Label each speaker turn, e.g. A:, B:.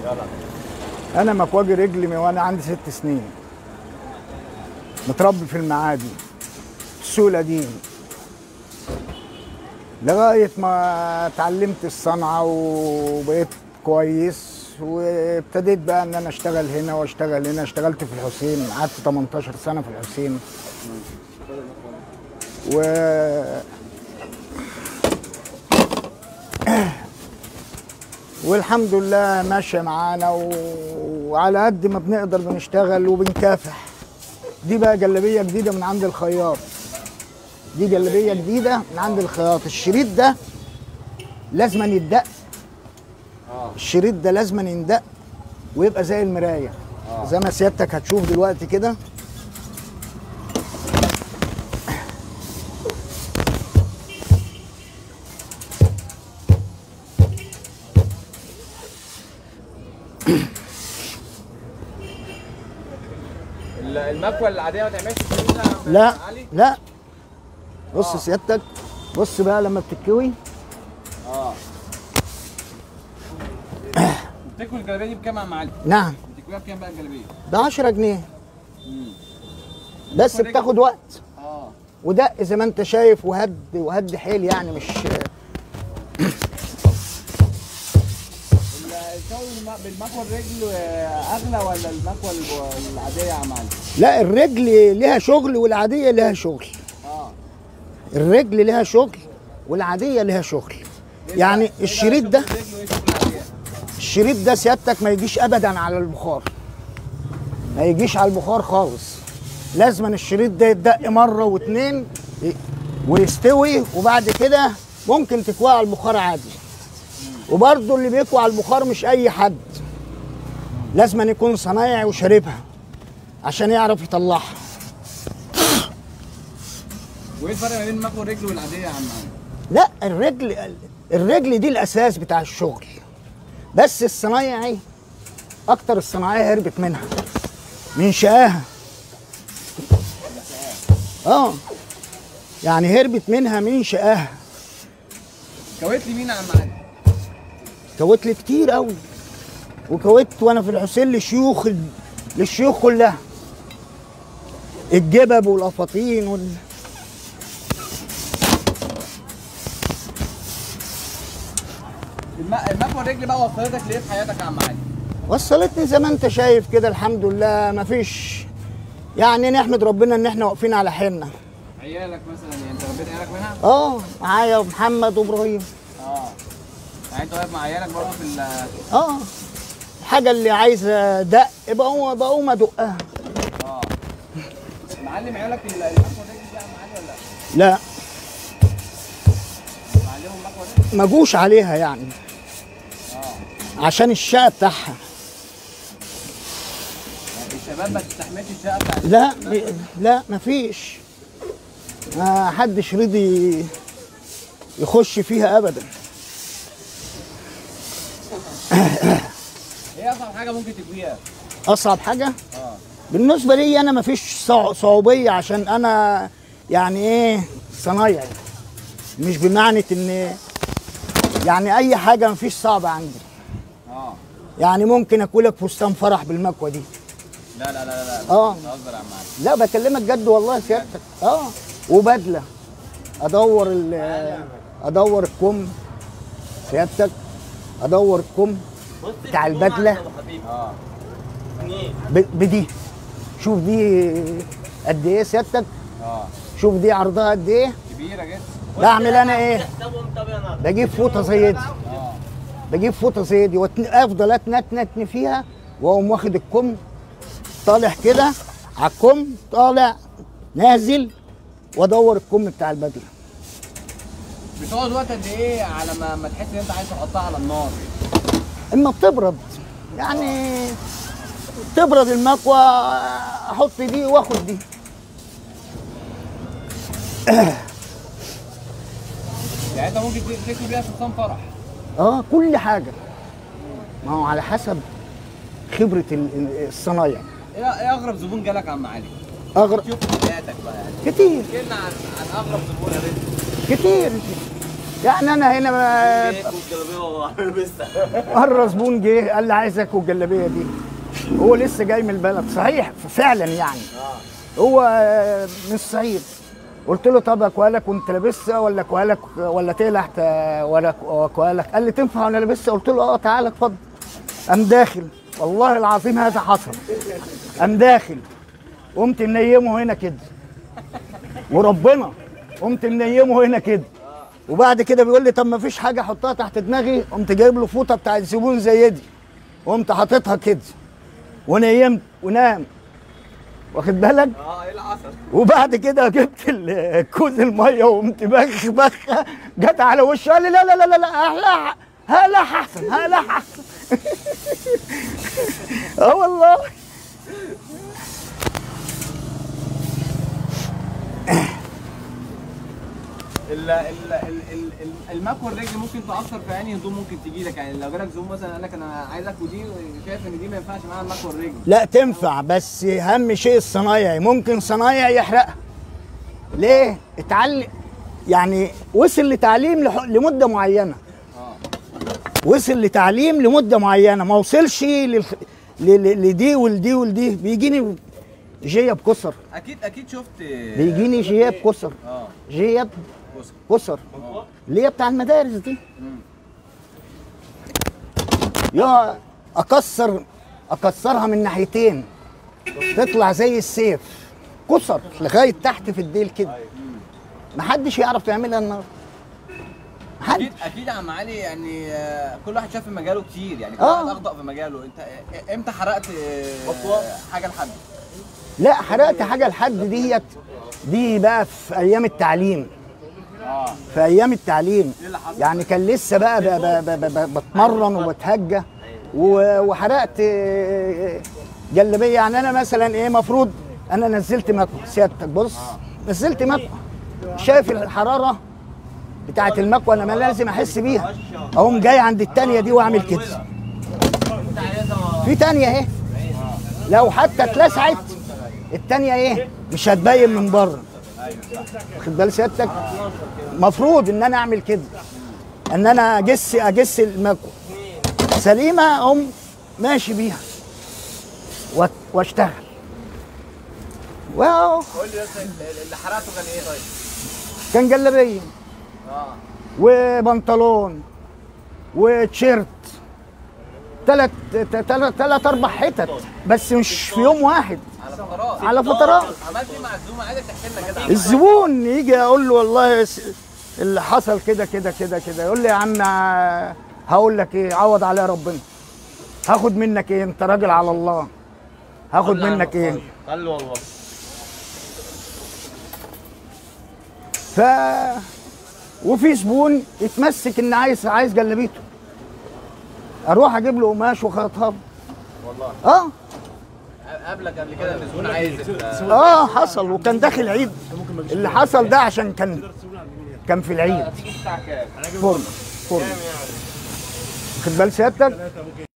A: انا مكواجي رجلي من وانا عندي ست سنين متربي في المعادي في السوق القديم لغايه ما اتعلمت الصنعه وبقيت كويس وابتديت بقى ان انا اشتغل هنا واشتغل هنا اشتغلت في الحسين قعدت 18 سنه في الحسين و والحمد لله ماشيه معانا و... وعلى قد ما بنقدر بنشتغل وبنكافح دي بقى جلابيه جديده من عند الخياط دي جلابيه جديده من عند الخياط الشريط ده لازما يتدق الشريط ده لازما يندق ويبقى زي المرايه زي ما سيادتك هتشوف دلوقتي كده
B: ال- المكوه العاديه ما تعملش الشريط ده يا عم
A: لا
B: علي
A: لا بص سيادتك بص بقى لما بتتكوي
B: اه بتاكل الجلابيه دي بكام يا عم علي؟
A: نعم
B: بتاكلها بكام بقى الجلابيه؟
A: ب 10 جنيه
B: مم.
A: بس بتاخد وقت
B: اه
A: ودق زي ما انت شايف وهد وهد حيل يعني مش
B: الشغل بالم- بالمكوه الرجل آه، اغلى ولا المكوه ال- العاديه يا عم علي؟
A: لا الرجل ليها شغل والعاديه ليها شغل
B: اه
A: الرجل ليها شغل والعاديه ليها شغل يعني الشريط ده
B: الرجل وايه شغل العاديه؟
A: الشريط ده سيادتك ما يجيش ابدا على البخار ما يجيش على البخار خالص لازما الشريط ده يتدق مره واتنين ي- ويستوي وبعد كده ممكن تكويه على البخار عادي وبرضه اللي بيكوي على البخار مش اي حد لازما يكون صنايعي وشاربها عشان يعرف يطلعها
B: وايه الفرق ما بين المكوه الرجل والعاديه يا عم علي؟
A: لا الرجل الرجل دي الاساس بتاع الشغل بس الصنايعي اكتر الصناعيه هربت منها من شقاها اه يعني هربت منها من شقاها
B: كويت لي مين يا عم علي؟
A: كوت لي كتير قوي وكوت وانا في الحسين للشيوخ للشيوخ كلها الجبب والافاطين وال...
B: الم- المكوه الرجل بقى وصلتك لايه في حياتك يا عم علي؟
A: وصلتني زي ما انت شايف كده الحمد لله مفيش يعني نحمد ربنا ان احنا واقفين على حيلنا
B: عيالك مثلا يعني انت ربيت عيالك منها؟
A: اه معايا محمد وابراهيم
B: اه يعني انت واقف مع عيالك برضه في ال
A: اه الحاجه اللي عايزه دق بقوم بقوم ادقها
B: اه معلم عيالك ال- المكوه الرجل دي يا عم علي ولا
A: لا
B: معلمهم المكوه الرجل؟
A: ما جوش عليها يعني
B: اه
A: عشان الشقه بتاعها
B: يعني الشباب ما تستحملش الشقه بتاعت
A: لا ب- لا مفيش ما حدش رضي يخش فيها ابدا
B: ايه اصعب حاجه ممكن تكويها؟
A: اصعب حاجه
B: اه
A: بالنسبه لي انا مفيش صع- صعوبيه عشان انا يعني ايه صنايعي مش بمعنى ان يعني اي حاجه مفيش صعبه عندي
B: اه
A: يعني ممكن اكلك فستان فرح بالمكوه دي
B: لا لا لا لا لا
A: اه
B: بتهزر يا عم علي
A: لا بكلمك جد والله سيادتك اه وبدله ادور ال- ادور الكم سيادتك ادور الكم بتاع البدله
B: اه
A: ب- بدي شوف دي قد ايه سيادتك
B: اه
A: شوف دي عرضها قد ايه
B: كبيره جدا
A: بعمل انا ايه بجيب فوطه زي دي
B: اه
A: بجيب فوطه زي دي وافضل اتنتنتن فيها واقوم واخد الكم طالع كده على الكم طالع نازل وادور الكم بتاع البدله
B: بتقعد وقت قد ايه على ما ما تحس ان انت عايز تحطها على النار
A: اما بتبرد يعني تبرد المكوى احط دي واخد دي
B: يعني انت ممكن تكوي بيها فستان فرح
A: اه كل حاجه ما هو على حسب خبره ال- الصنايع
B: ايه ايه اغرب زبون جالك يا عم علي؟
A: اغرب
B: شوف في حياتك بقى يعني
A: كتير
B: احكي لنا عن عن اغرب زبون قابلته
A: كتير يعني انا هنا ما-
C: والجلابيه ولبستها
A: مره زبون جه قال لي عايز اكل الجلابيه دي هو لسه جاي من البلد صحيح فعلا يعني هو آه، من الصعيد قلت له طب اكوالك وانت لابسها ولا اكوالك ولا تقلع ت- ولا اكوالك قال لي تنفع وانا لابسها قلت له اه تعالى اتفضل قام داخل والله العظيم هذا حصل قام داخل قمت منيمه هنا كده وربنا قمت منيمه هنا كده وبعد كده بيقول لي طب ما فيش حاجه احطها تحت دماغي قمت جايب له فوطه بتاع الزبون زي دي وقمت حاططها كده ونيمت ونام واخد بالك
C: اه ايه اللي حصل؟
A: وبعد كده جبت ال- كوز الميه وقمت بخ بخه جت على وشه قال لي لا لا لا لا لا هلا هلا احسن هلا احسن اه والله
B: ال- ال- ال- ال- ال- المكوى الرجل ممكن تاثر في انهي هدوم ممكن تجي لك يعني لو جالك زبون مثلا قال لك انا عايزك ودي شايف ان دي ما ينفعش معاها المكوى الرجل
A: لا تنفع بس اهم شيء الصنايعي ممكن صنايعي يحرقها ليه اتعلم يعني وصل لتعليم لح- لمده معينه
B: اه
A: وصل لتعليم لمده معينه ما وصلش لل... ل- ل- لدي ولدي ولدي بيجيني جيب كسر
B: اكيد اكيد شفت
A: بيجيني جيب كسر
B: اه
A: جيب
B: بص
A: كسر اللي هي بتاع المدارس دي يا اكسر اكسرها من ناحيتين تطلع زي السيف كسر لغايه تحت في الديل كده محدش يعرف يعملها النهارده محد
B: اكيد اكيد يا عم علي يعني آه، كل واحد شاف في مجاله كتير يعني كل
A: آه.
B: واحد اخطا في مجاله انت آه، امتى حرقت آه، حاجه لحد
A: لا حرقت حاجه لحد ديت دي بقى في ايام التعليم
B: اه
A: في ايام التعليم
B: ايه اللي حصل؟
A: يعني كان لسه بقى ب- ب- ب- ب- بتمرن وبتهجى و- وحرقت آه، جلابيه يعني انا مثلا ايه مفروض انا نزلت مكوى سيادتك بص نزلت مكوى شايف الحراره بتاعت المكوى انا ما لازم احس بيها اقوم جاي عند التانية دي واعمل كده في تانية اهي لو حتى اتلسعت التانية ايه مش هتبين من بره واخد بال سيادتك مفروض ان انا اعمل كده ان انا اجس اجس المكوى سليمه اقوم ماشي بيها وات- واشتغل واو
B: قول لي بس ال- اللي حرقته كان ايه طيب؟
A: كان جلابيه
B: اه
A: وبنطلون وتيشيرت ثلاث ثلاث اربع حتت بس مش في يوم واحد
B: على فترات
A: على فترات
B: عملت ايه مع الزوم عايزك تحكي لنا كده
A: الزبون يجي اقول له والله س- اللي حصل كده كده كده كده يقول لي يا عم ع- هقول لك ايه عوض عليا ربنا هاخد منك ايه انت راجل على الله هاخد منك ايه
C: قال له والله
A: ف وفي زبون يتمسك ان عايز عايز جلابيته اروح اجيب له قماش واخيطها له.
B: والله
A: اه
B: قبلك قبل كده ان الزبون عايز ال-
A: اه حصل وكان داخل عيد اللي حصل ده عشان كان كان في العيد
B: التيكت بتاعك كام؟
A: فرن فرن خد بال سيادتك